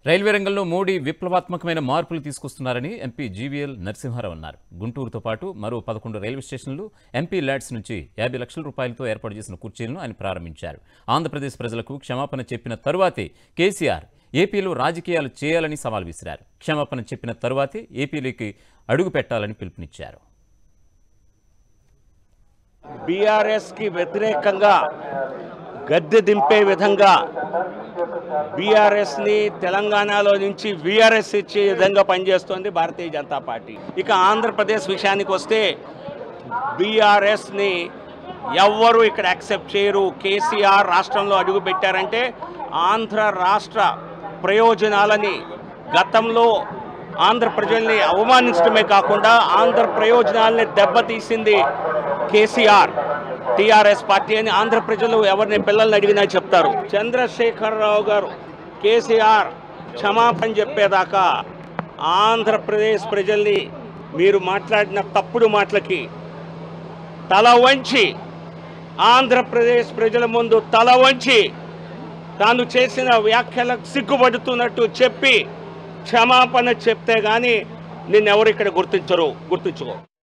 railway రంగంలో మోడీ విప్లవాత్మకమైన మార్పులు తీసుకొస్తున్నారని ఎంపీ జీవీఎల్ నరసింహారావు అన్నారు గుంటూరుతో పాటు మరో పదకొండు రైల్వే స్టేషన్లు ఎంపీ ల్యాడ్స్ నుంచి యాభై లక్షల రూపాయలతో ఏర్పాటు చేసిన కుర్చీలను ఆయన ప్రారంభించారు ఆంధ్రప్రదేశ్ ప్రజలకు క్షమాపణ చెప్పిన తరువాతే కేసీఆర్ ఏపీలో రాజకీయాలు చేయాలని సవాల్ విసిరారు క్షమాపణ చెప్పిన తరువాతే ఏపీలోకి అడుగు పెట్టాలని పిలుపునిచ్చారు బీఆర్ఎస్కి వ్యతిరేకంగా గద్దె దింపే విధంగా బీఆర్ఎస్ని తెలంగాణలో నుంచి వీఆర్ఎస్ ఇచ్చే విధంగా పనిచేస్తోంది భారతీయ జనతా పార్టీ ఇక ఆంధ్రప్రదేశ్ విషయానికి వస్తే బీఆర్ఎస్ని ఎవ్వరూ ఇక్కడ యాక్సెప్ట్ చేయరు కేసీఆర్ రాష్ట్రంలో అడుగు పెట్టారంటే ఆంధ్ర రాష్ట్ర ప్రయోజనాలని గతంలో ఆంధ్ర ప్రజల్ని అవమానించడమే కాకుండా ఆంధ్ర ప్రయోజనాల్ని దెబ్బతీసింది కేసీఆర్ టీఆర్ఎస్ పార్టీ అని ఆంధ్ర ప్రజలు ఎవరిని పిల్లల్ని అడిగినా చెప్తారు చంద్రశేఖరరావు గారు కేసీఆర్ క్షమాపణ చెప్పేదాకా ఆంధ్రప్రదేశ్ ప్రజల్ని మీరు మాట్లాడిన తప్పుడు మాటలకి తల వంచి ఆంధ్రప్రదేశ్ ప్రజల ముందు తల వంచి తాను చేసిన వ్యాఖ్యలకు సిగ్గుపడుతున్నట్టు చెప్పి క్షమాపణ చెప్తే కానీ నిన్నెవరు ఇక్కడ గుర్తించరు గుర్తించుకో